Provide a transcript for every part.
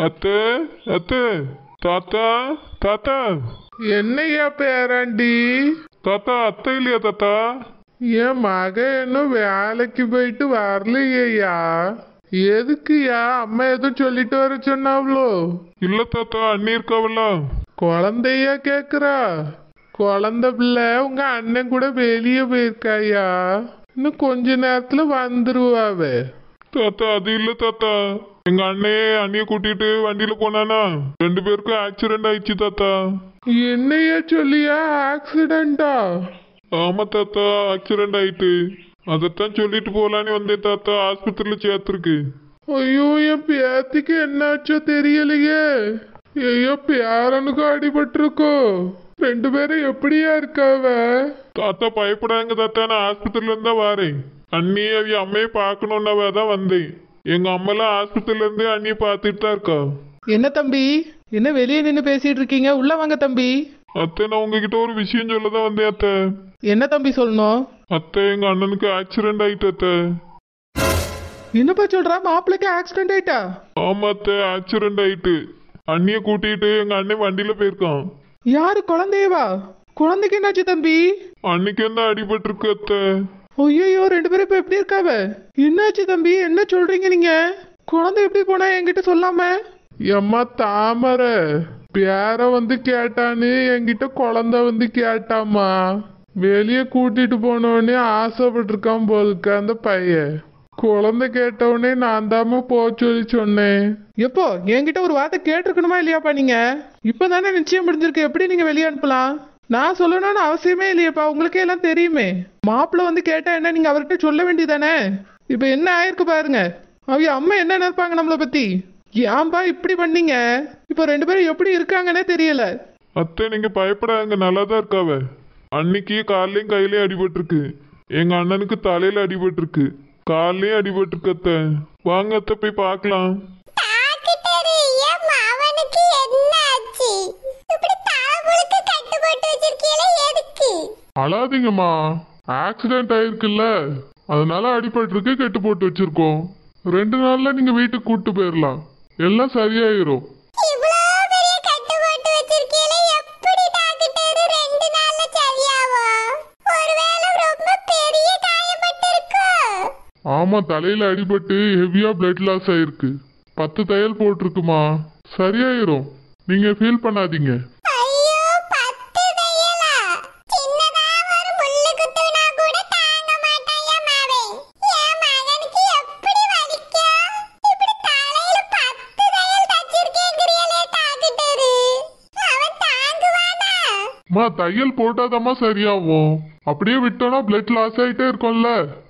அத்தை அத்தை தாத்தா தாத்தா என்னையா பேராண்டி தாத்தா அத்தை இல்லையா தாத்தா என் மக இன்னும் வேலைக்கு போயிட்டு வரலையா எதுக்குயா அம்மா எதுவும் சொல்லிட்டு வர சொன்னாவளோ இல்ல தாத்தா அண்ணி இருக்காவல்ல குழந்தையா கேக்குறா குழந்தை பிள்ளை உங்க அண்ணன் கூட வெளியே போயிருக்காயா இன்னும் கொஞ்ச நேரத்துல வந்துருவாவ தாத்தா அது இல்ல தாத்தா எங்க அண்ணே அண்ணிய கூட்டிட்டு வண்டியில போனானா ரெண்டு பேருக்கும் ஆக்சிடென்ட் ஆயிடுச்சு தாத்தா என்னையா சொல்லியா ஆக்சிடென்டா ஆமா தாத்தா ஆக்சிடென்ட் ஆயிட்டு அதைத்தான் சொல்லிட்டு போலான்னு வந்தேன் தாத்தா ஆஸ்பத்திரியில சேர்த்துருக்கு ஐயோ என் பேத்திக்கு என்னாச்சோ தெரியலையே ஐயோ பேரனுக்கும் அடிபட்டிருக்கோ ரெண்டு பேரும் எப்படியா இருக்காவ தாத்தா பயப்படாங்க தாத்தா நான் ஆஸ்பத்திரியில இருந்தா வாரேன் அண்ணி அவிய அம்மையை பார்க்கணும்னாவே தான் வந்தேன் எங்க அம்மெல்லாம் ஆஸ்பத்திரியில இருந்து அண்ணியை பார்த்துட்டு தான் இருக்கா என்ன தம்பி என்ன வெளியே நின்று பேசிட்டு இருக்கீங்க உள்ள வாங்க தம்பி அத்தை நான் உங்ககிட்ட ஒரு விஷயம் சொல்ல தான் வந்தேன் அத்தை என்ன தம்பி சொல்லணும் அத்தை எங்க அண்ணனுக்கு ஆக்சிடென்ட் ஆயிட்டு அத்தை என்னப்பா சொல்றா மாப்பிள்ளைக்கு ஆக்சிடென்ட் ஆயிட்டா ஆமா அத்தை ஆக்சிடென்ட் ஆயிட்டு அண்ணிய கூட்டிட்டு எங்க அண்ணன் வண்டியில போயிருக்கான் யாரு குழந்தையவா குழந்தைக்கு என்னாச்சு தம்பி அன்னைக்கு தான் அடிபட்டிருக்கு அத்தை ஐயோ ரெண்டு பேரும் இப்ப எப்படி இருக்காவ என்னாச்சு தம்பி என்ன சொல்றீங்க நீங்க குழந்தை எப்படி போனா என்கிட்ட சொல்லாம எம்மா தாமரை பேர வந்து கேட்டான்னு என்கிட்ட குழந்தை வந்து கேட்டாம்மா வெளியே கூட்டிட்டு போனோடனே ஆசைப்பட்டிருக்கான் போலுக்க அந்த பையன் குழந்தை கேட்டவுடனே நான் தாம்மா போக சொல்லி சொன்னேன் எப்போ என்கிட்ட ஒரு வார்த்தை கேட்டிருக்கணுமா இல்லையாப்பா நீங்க இப்பதானே நிச்சயம் முடிஞ்சிருக்கு எப்படி நீங்க வெளியே அனுப்பலாம் நான் சொல்லணும்னு அவசியமே இல்லையேப்பா உங்களுக்கே எல்லாம் தெரியுமே மாப்பிள்ளை வந்து கேட்டா என்ன நீங்க அவர்கிட்ட சொல்ல வேண்டியதானே இப்ப என்ன ஆயிருக்கு பாருங்க அவைய அம்மா என்ன நினைப்பாங்க நம்மளை பத்தி ஏன்பா இப்படி பண்ணீங்க இப்போ ரெண்டு பேரும் எப்படி இருக்காங்கன்னே தெரியல அத்தை நீங்க பயப்படாங்க நல்லா தான் இருக்காவ அன்னைக்கு கால்லையும் கையிலயும் அடிபட்டிருக்கு எங்க அண்ணனுக்கு தலையில அடிபட்டிருக்கு கால்லையும் அடிபட்டிருக்கு அத்தை வாங்க அத்தை போய் பார்க்கலாம் டாக்டர் என் மவனுக்கு என்ன ஆச்சு இப்படி தலை முழுக்க கட்டு போட்டு வச்சிருக்கீங்களே எதுக்கு அழாதீங்கம்மா ஆக்சிடென்ட் ஆயிருக்குல்ல அதனால அடிபட்டிருக்கு கெட்டு போட்டு வச்சிருக்கோம் ரெண்டு நாள்ல நீங்க வீட்டுக்கு கூட்டு போயிடலாம் எல்லாம் சரியாயிரும் இவ்ளோ பெரிய கட்டு போட்டு வச்சிருக்கீங்களே எப்படி டாக்டர் ரெண்டு நாள்ல சரியாகும் ஒருவேளை ரொம்ப பெரிய காயப்பட்டு இருக்கோ ஆமா தலையில அடிபட்டு ஹெவியா பிளட் லாஸ் ஆயிருக்கு பத்து தையல் போட்டிருக்குமா சரியாயிரும் நீங்க ஃபீல் பண்ணாதீங்க ஐயோ பத்து தையலா சின்னதா ஒரு முள்ளு குத்துனா கூட தாங்க மாட்டான் என் மவன் என் மகனுக்கு எப்படி வலிக்கும் இப்படி தலையில பத்து தையல் தச்சிருக்கேங்கிறியலே டாக்டர் அவன் தாங்குவானா அம்மா தையல் போட்டாதாம்மா சரியாகும் அப்படியே விட்டோம்னா பிளட் லாஸ் ஆயிட்டே இருக்கும்ல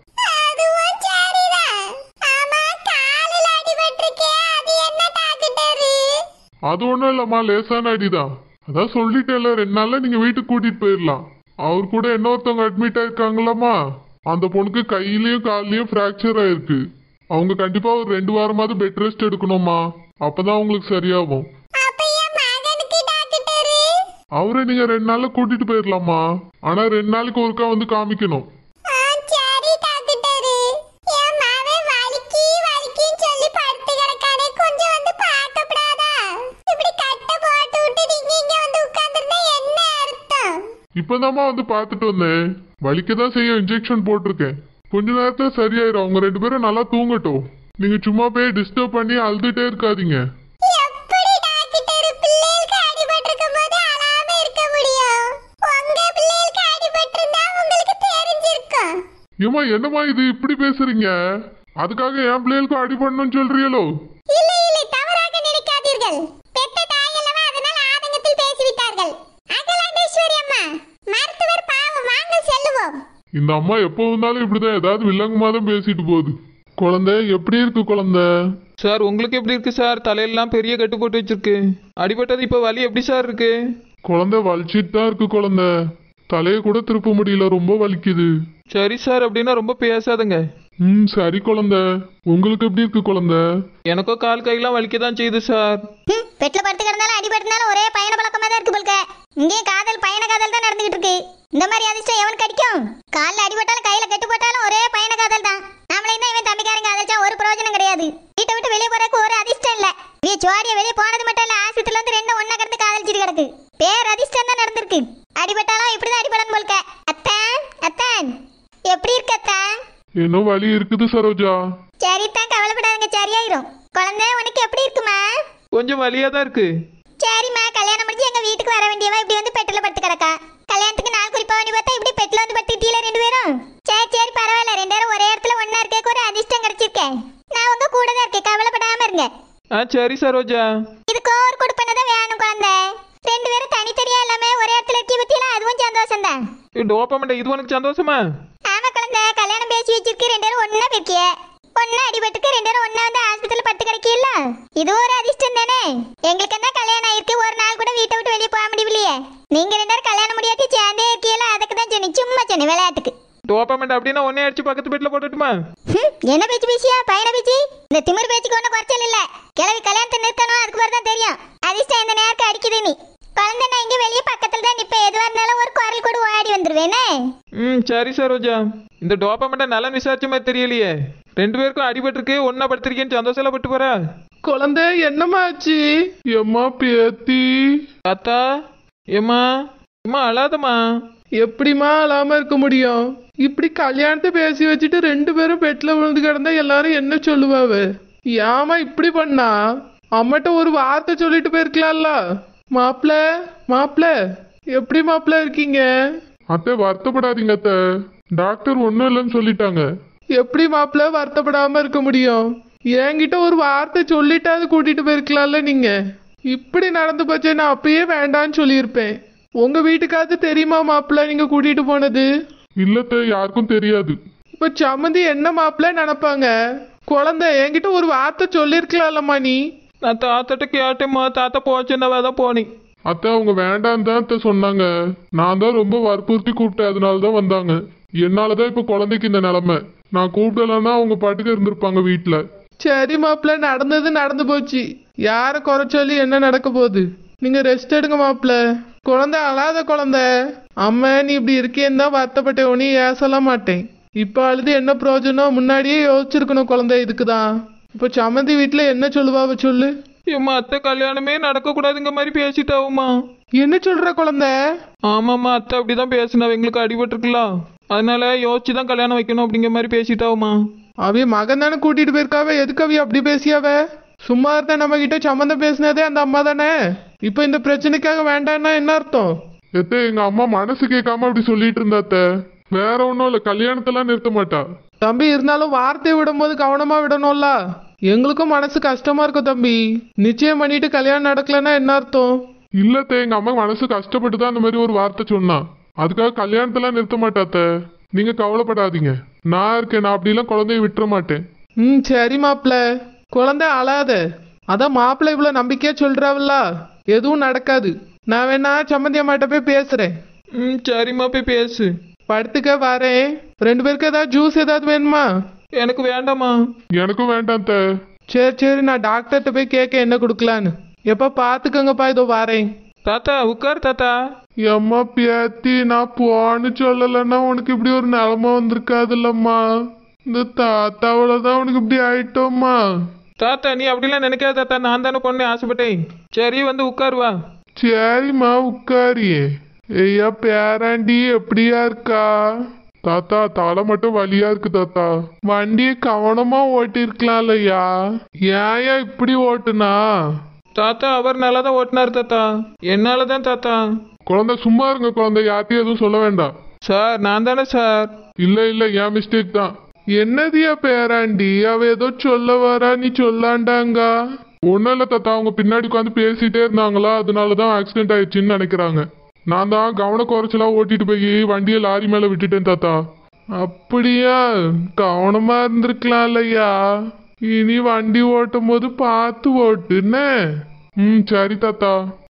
அதுவும் சரிதான் ஆமா காலில் அடிபட்டிருக்கே அது என்ன டாக்டர் அது ஒண்ணும் இல்லம்மா லேசான அடிதான் அதான் சொல்லிட்டேன்ல ரெண்டு நாள்ல நீங்க வீட்டுக்கு கூட்டிட்டு போயிடலாம் அவர் கூட இன்னொருத்தவங்க அட்மிட் ஆயிருக்காங்களாம்மா அந்த பொண்ணுக்கு கையிலயும் கால்லயும் ஃப்ராக்சர் ஆயிருக்கு அவங்க கண்டிப்பா ஒரு ரெண்டு வாரமாவது பெட் ரெஸ்ட் எடுக்கணும்மா அப்பதான் அவங்களுக்கு சரியாகும் அப்ப என் மகனுக்கு டாக்டர் அவரை நீங்க ரெண்டு நாள்ல கூட்டிட்டு போயிடலாமா ஆனா ரெண்டு நாளைக்கு ஒருக்கா வந்து காமிக்கணும் ஆ, சரி டாக்டர் என் மகன் வலிக்கி வலிக்கின்னு சொல்லி படுத்து கிடக்கானே கொஞ்சம் வந்து பார்க்கப்படாதா இப்படி கட்டை போட்டு விட்டு நீங்க இங்க வந்து உட்கார்ந்திருந்தா என்ன அர்த்தம் இப்பதாம்மா வந்து பார்த்துட்டு வந்தேன் வலிக்க தான் செய்ய இன்ஜெக்ஷன் போட்டிருக்கேன் கொஞ்ச நேரத்துல சரியாயிரும் அவங்க ரெண்டு பேரும் நல்லா தூங்கட்டும் நீங்க சும்மா போய் டிஸ்டர்ப் பண்ணி அழுதுட்டே இருக்காதீங்க எப்படி டாக்டர் பிள்ளைகளுக்கு அடிபட்டிருக்கும் போது அழாம இருக்க முடியும் உங்க பிள்ளைகளுக்கு அடிபட்டிருந்தா உங்களுக்கு தெரிஞ்சிருக்கும் ஏம்மா என்னம்மா இது இப்படி பேசுறீங்க அதுக்காக என் பிள்ளைகளுக்கும் அடிபடணும்னு சொல்றீங்களோ இல்லை இல்லை தவறாக நினைக்காதீர்கள் பெத்த தாயல்லவா அதனால் ஆதங்கத்தில் பேசிவிட்டார்கள் அகலாண்டேஸ்வரி அம்மா மருத்துவர் பாவம் வாங்க செல்லுவோம் இந்த அம்மா எப்போ வந்தாலும் இப்படிதான் ஏதாவது வில்லங்கமா தான் பேசிட்டு போகுது குழந்தை எப்படி இருக்கு குழந்தை சார் உங்களுக்கு எப்படி இருக்கு சார் தலையெல்லாம் பெரிய கட்டு போட்டு வச்சிருக்கு அடிபட்டது இப்போ வலி எப்படி சார் இருக்கு குழந்தை வலிச்சிட்டு தான் இருக்கு குழந்தை தலையை கூட திருப்ப முடியல ரொம்ப வலிக்குது சரி சார் அப்படின்னா ரொம்ப பேசாதுங்க ம் சரி குழந்தை உங்களுக்கு எப்படி இருக்கு குழந்தை எனக்கோ கால் கையெல்லாம் வலிக்க தான் செய்யுது சார் ம், பெட்ல படுத்து கிடந்தாலும் அடிபட்டிருந்தாலும் ஒரே பயண பழக்கமா தான் இருக்கு போல்க இங்கேயும் காதல் பயண காதல் தான் நடந்துகிட்டு இருக்கு இந்த மாதிரி அதிர்ஷ்டம் எவன் கிடைக்கும் கால்ல அடிபட்டாலும் கையில கட்டு போட்டாலும் ஒரே பயண காதல் தான் நாமளையும் தான் இவன் தம்பிக்காரங்க காதலிச்சா ஒரு பிரயோஜனம் கிடையாது வீட்டை விட்டு வெளியே போறதுக்கு ஒரு அதிர்ஷ்டம் இல்ல நீ ஜோடியா வெளியே போனது மட்டும் இல்ல ஆஸ்பத்திரியில வந்து ரெண்டும் ஒண்ணா கிடந்து காதலிச்சிட்டு கிடக்கு பேர் அதிர்ஷ்டம் தான் நடந்திருக்கு அடிபட்டாலும் இப்படிதான் அடிபடணும் போல்க அத்தான் அத்தான் எப்படி இருக்கு அத்தான் இன்னும் வலி இருக்குது சரோஜா சரிதான் கவலைப்படாதீங்க சரியாயிரும் குழந்தை உனக்கு எப்படி இருக்குமா கொஞ்சம் வலியா தான் இருக்கு சரிம்மா கல்யாணம் முடிஞ்சு எங்க வீட்டுக்கு வர வேண்டியவா இப்படி வந்து பெட்டில படுத்து கிடக்கா கல்யாணத்துக்கு நாள் குறிப்பா வேண்டி பார்த்தா இப்படி பெட்டில வந்து படுத்துட்டீல ரெண்டு பேரும் சரி சரி பரவாயில்ல ரெண்டு பேரும் ஒரே இடத்துல ஒண்ணா இருக்க ஒரு அதிர்ஷ்டம் கிடைச்சிருக்கேன் நான் உங்க கூட தான் இருக்கேன் கவலைப்படாம இருங்க ஆ சரி சரோஜா இதுக்கு ஒரு கொடுப்பனை தான் வேணும் குழந்தை ரெண்டு பேரும் தனித்தனியா எல்லாமே ஒரே இடத்துல இருக்கி பத்தியில அதுவும் சந்தோஷம் தான் டோப்பமெண்ட் இது உனக்கு சந்தோஷமா ஆமா குழந்தை கல்யாணம் பேசி வச்சிருக்கு ரெண்டு பேரும் ஒண்ணா போயிருக்கிய ஒண்ணா அடிபட்டுக்கு ரெண்டு பேரும் ஒண்ணா வந்து ஆஸ்பத்திரியில படுத்து கிடக்கீல்ல இது ஒரு அதிர்ஷ்டம் தானே எங்களுக்கு என்ன கல்யாணம் ஆயிருக்கு ஒரு நாள் கூட வீட்டை விட்டு வெளியே போக முடியலையே நீங்க ரெண்டு பேரும் கல்யாணம் முடியாட்டி சேர்ந்தே இருக்கீல்ல அதுக்கு தான் சொன்னேன் சும்மா சொன்னேன் விளையாட்டுக்கு டோப்பமெண்ட் அப்படின்னா ஒன்னே அடிச்சு பக்கத்து பெட்ல போட்டுட்டுமா ஹம், என்ன பேச்சு பேசியா பையன பேச்சு இந்த திமிர் பேச்சுக்கு ஒன்றும் குறைச்சல் இல்ல கிளவி கல்யாணத்தை நிறுத்தணும் அதுக்கு பிறகு தான் தெரியும் அதிர்ஷ்டம் இந்த நேரத்துக்கு அடிக்குது நீ குழந்தை நான் இங்க வெளியே பக்கத்துல தான் நிப்ப எதுவா இருந்தாலும் ஒரு குரல் கூட ஓடி வந்துருவேனே ம் சரி சரோஜா இந்த டோப்பமெண்ட்டை நல்லா விசாரிச்ச மாதிரி தெரியலையே ரெண்டு பேருக்கும் அடிபட்டிருக்கு ஒன்னா படுத்திருக்கேன்னு சந்தோஷம் பட்டு போறா குழந்தை என்னம்மா ஆச்சு எம்மா பேத்தி தாத்தா ஏம்மா ஏம்மா அழாதம்மா எப்படிம்மா அழாம இருக்க முடியும் இப்படி கல்யாணத்தை பேசி வச்சுட்டு ரெண்டு பேரும் பெட்ல விழுந்து கிடந்தா எல்லாரும் என்ன சொல்லுவாவ ஏமா இப்படி பண்ணா அம்மட்ட ஒரு வார்த்தை சொல்லிட்டு போயிருக்கலாம்ல மாப்பிள மாப்பிள எப்படி மாப்பிள இருக்கீங்க அத்தை வருத்தப்படாதீங்க அத்தை டாக்டர் ஒன்றும் இல்லைன்னு சொல்லிட்டாங்க எப்படி மாப்பிள வருத்தப்படாம இருக்க முடியும் என்கிட்ட ஒரு வார்த்தை சொல்லிட்டாவது கூட்டிட்டு போயிருக்கலாம்ல நீங்க இப்படி நடந்து போச்சே நான் அப்பயே வேண்டான்னு சொல்லியிருப்பேன் உங்க வீட்டுக்காவது தெரியுமா மாப்பிள நீங்க கூட்டிட்டு போனது இல்லத்த யாருக்கும் தெரியாது இப்ப சம்மந்தி என்ன மாப்பிள்ள நினைப்பாங்க குழந்தை என்கிட்ட ஒரு வார்த்தை சொல்லியிருக்கலாம்லம்மா நீ நான் தாத்தாட்ட கேட்டேம்மா தாத்தா போச்சுன்னவா தான் போனேன் அத்தை அவங்க வேண்டாம் தான் அத்தை சொன்னாங்க நான் தான் ரொம்ப வற்புறுத்தி கூப்பிட்டேன் அதனால தான் வந்தாங்க என்னால தான் இப்போ குழந்தைக்கு இந்த நிலமை நான் கூப்பிடலன்னா அவங்க பாட்டுக்கு இருந்திருப்பாங்க வீட்டில் சரி மாப்பிள்ள நடந்தது நடந்து போச்சு யாரை குறை சொல்லி என்ன நடக்க போகுது நீங்க ரெஸ்ட் எடுங்க மாப்பிள்ள குழந்தை அழாத குழந்தை அம்மா நீ இப்படி இருக்கேன்னு தான் வருத்தப்பட்டேன் உனி ஏசல மாட்டேன் இப்ப அழுது என்ன பிரயோஜனம் முன்னாடியே யோசிச்சிருக்கணும் குழந்தை இதுக்கு தான் இப்போ சம்மந்தி வீட்டுல என்ன சொல்லுவாவ சொல்லு ஏம்மா அத்தை கல்யாணமே நடக்கக்கூடாதுங்க மாதிரி பேசிட்டாவும்மா என்ன சொல்ற குழந்தை ஆமாம்மா அத்தை அப்படிதான் பேசினாவ எங்களுக்கு அடிபட்டிருக்கலாம் அதனால யோசிச்சு தான் கல்யாணம் வைக்கணும் அப்படிங்கிற மாதிரி பேசிட்டாவும்மா அவைய மகன் தானே கூட்டிட்டு போயிருக்காவ எதுக்கு அவைய அப்படி பேசியாவ சும்மா இருந்தா நம்ம கிட்ட சம்மந்தம் பேசினதே அந்த அம்மா தானே இப்போ இந்த பிரச்சனைக்காக வேண்டாம்னா என்ன அர்த்தம் எத்த எங்க அம்மா மனசு கேட்காம அப்படி சொல்லிட்டு இருந்தா அத்தை வேற ஒன்றும் இல்லை கல்யாணத்தெல்லாம் நிறுத்த மாட்டா தம்பி இருந்தாலும் வார்த்தை விடும்போது கவனமா விடணும்ல எங்களுக்கும் மனசு கஷ்டமா இருக்கும் தம்பி நிச்சயம் பண்ணிட்டு கல்யாணம் நடக்கலன்னா என்ன அர்த்தம் இல்லத்த எங்க அம்மா மனசு கஷ்டப்பட்டு தான் அந்த மாதிரி ஒரு வார்த்தை சொன்னா அதுக்காக கல்யாணத்தெல்லாம் நிறுத்த மாட்டாத்த நீங்க கவலைப்படாதீங்க நான் இருக்கேன் நான் அப்படிலாம் குழந்தைய விட்டுற மாட்டேன் ம் சரி மாப்பிள்ள குழந்தை அழாத அதான் மாப்பிள்ளை இவ்வளவு நம்பிக்கையா சொல்றாவல்ல எதுவும் நடக்காது நான் வேணா சம்மந்தி அம்மாட்ட போய் பேசுறேன் ம் சரிம்மா போய் பேசு படுத்துக்க வரேன் ரெண்டு பேருக்கு ஏதாவது ஜூஸ் ஏதாவது வேணுமா எனக்கு வேண்டாம்மா எனக்கும் வேண்டாம் அத்தை. சரி சரி நான் டாக்டர்கிட்ட போய் கேட்க என்ன கொடுக்கலான்னு எப்ப பாத்துக்கங்கப்பா இதோ வரேன் தாத்தா உட்கார் தாத்தா எம்மா பேத்தி நான் போன்னு சொல்லலைன்னா உனக்கு இப்படி ஒரு நிலமை வந்திருக்காதுல்லம்மா இந்த தாத்தாவோட தான் உனக்கு இப்படி ஆயிட்டோம்மா தாத்தா நீ அப்படிலாம் நினைக்காத தாத்தா நான் தானே பொண்ணு ஆசைப்பட்டேன் சரி வந்து உட்கார் வா சரிம்மா உட்காரியே ஐயா பேராண்டி எப்படியா இருக்கா தாத்தா தலை மட்டும் வலியா இருக்கு தாத்தா வண்டியை கவனமா ஓட்டிருக்கலாம்லையா ஏயா இப்படி ஓட்டுனா தாத்தா அவர் நல்லா தான் ஓட்டினார் தாத்தா என்னால தான் தாத்தா குழந்தை சும்மா இருங்க குழந்தை யார்ட்டையும் எதுவும் சொல்ல வேண்டாம் சார் நான் தானே சார் இல்ல இல்ல என் மிஸ்டேக் தான் என்னதியா பேராண்டி அவ ஏதோ சொல்ல வரா நீ சொல்லாண்டாங்க ஒன்னும் இல்ல தாத்தா அவங்க பின்னாடி உட்காந்து பேசிட்டே இருந்தாங்களா அதனாலதான் ஆக்சிடென்ட் ஆயிடுச்சுன்னு நினைக்கிறாங்க நான் தான் கவன குறைச்சலா ஓட்டிட்டு போய் வண்டியை லாரி மேல விட்டுட்டேன் தாத்தா அப்படியா கவனமா இருந்திருக்கலாம் இல்லையா இனி வண்டி ஓட்டும் போது பார்த்து ஓட்டுன்னு ம் சரி தாத்தா